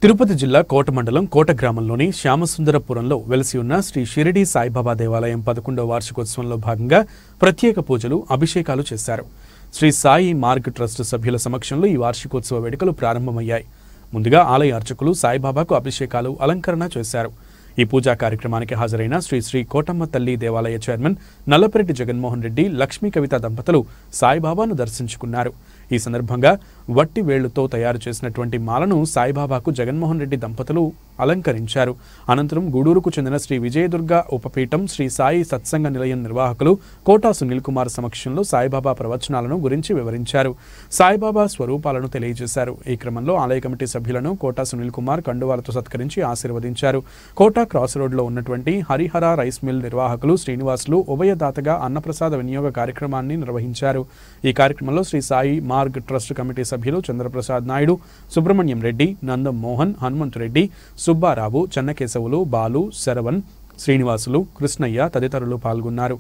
తిరుపతి జిల్లా కోట మండలం కోట గ్రామంలోని శ్యామసుందరపురంలో వెలసి ఉన్న శ్రీ షిరిడి సాయిబాబా దేవాలయం పదకొండవ వార్షికోత్సవంలో భాగంగా ప్రత్యేక పూజలు అభిషేకాలు చేశారు శ్రీ సాయి మార్గ్ ట్రస్ట్ సభ్యుల సమక్షంలో ఈ వార్షికోత్సవ వేడుకలు ప్రారంభమయ్యాయి ముందుగా ఆలయ అర్చకులు సాయిబాబాకు అభిషేకాలు అలంకరణ చేశారు ఈ పూజా కార్యక్రమానికి హాజరైన శ్రీ శ్రీ కోటమ్మ తల్లి దేవాలయ చైర్మన్ నల్లపరెడ్డి జగన్మోహన్ రెడ్డి లక్ష్మీ కవిత దంపతులు సాయిబాబాను దర్శించుకున్నారు ఈ సందర్భంగా వట్టి వేళ్లతో తయారు చేసినటువంటి మాలను సాయిబాబాకు జగన్మోహన్ రెడ్డి దంపతులు అలంకరించారు అనంతరం గూడూరుకు చెందిన శ్రీ విజయదుర్గ ఉపపీఠం శ్రీ సాయి సత్సంగ నిలయం నిర్వాహకులు కోటా సునీల్ కుమార్ సమక్షంలో సాయిబాబా ప్రవచనాలను గురించి వివరించారు సాయిబాబా స్వరూపాలను తెలియజేశారు ఈ క్రమంలో ఆలయ కమిటీ సభ్యులను కోటా సునీల్ కుమార్ కండువాలతో సత్కరించి ఆశీర్వదించారు కోటా క్రాస్ రోడ్లో ఉన్నటువంటి హరిహర రైస్ మిల్ నిర్వాహకులు శ్రీనివాసులు ఉభయదాతగా అన్నప్రసాద వినియోగ కార్యక్రమాన్ని నిర్వహించారు ఈ కార్యక్రమంలో శ్రీ సాయి మార్గ్ ట్రస్ట్ కమిటీ సభ్యులు చంద్రప్రసాద్ నాయుడు సుబ్రహ్మణ్యం రెడ్డి నందం మోహన్ హనుమంతు రెడ్డి సుబ్బారావు చెన్నకేశవులు బాలు శరవణ్ శ్రీనివాసులు కృష్ణయ్య తదితరులు పాల్గొన్నారు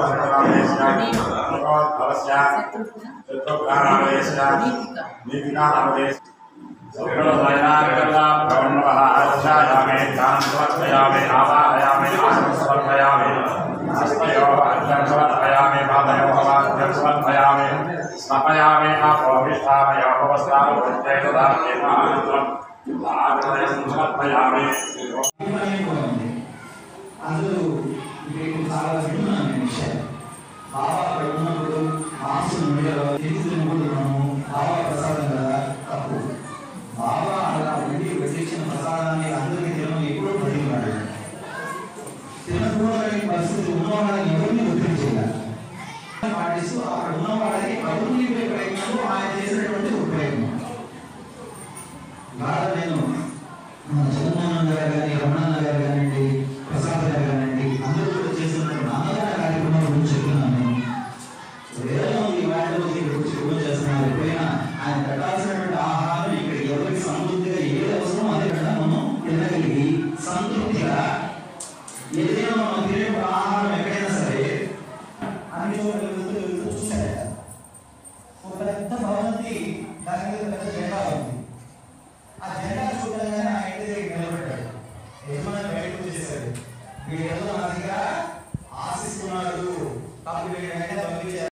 స్నపయామి సమర్పయామి అభిప్రాయం కూడా ఉంది అందరూ మీకు చాలా విన్నాను ఈ విషయం బాబా అక్కడ ఉన్నప్పుడు మాంసం ఉండేలో తిరిగి తినకూడదు బాబా ప్రసాదం కదా తప్పు బాబా అలా ఉండి వడ్డించిన ప్రసాదాన్ని అందరికీ తినడం ఎప్పుడూ పడినాడు తినకూడని పరిస్థితి ఉన్నవాళ్ళని ఎవరిని ఒప్పించాలి పాటిస్తూ అక్కడ ఉన్న వాళ్ళకి కబుర్లు ఇవ్వే ప్రయత్నంలో ఆయన చేసినటువంటి ఒక ప్రయత్నం ఇవాళ నేను మన జగన్మోహన్ గారు కానీ రమణన్న గారు కానివ్వండి ప్రసాద్ గారు కానివ్వండి అందరూ కూడా చేస్తున్నటువంటి అన్నదాన కార్యక్రమం గురించి చెప్తున్నాను వేల మంది వేల మంది ఇక్కడ వచ్చి పూజ చేస్తున్నారు ఎప్పుడైనా ఆయన పెట్టాల్సినటువంటి ఆ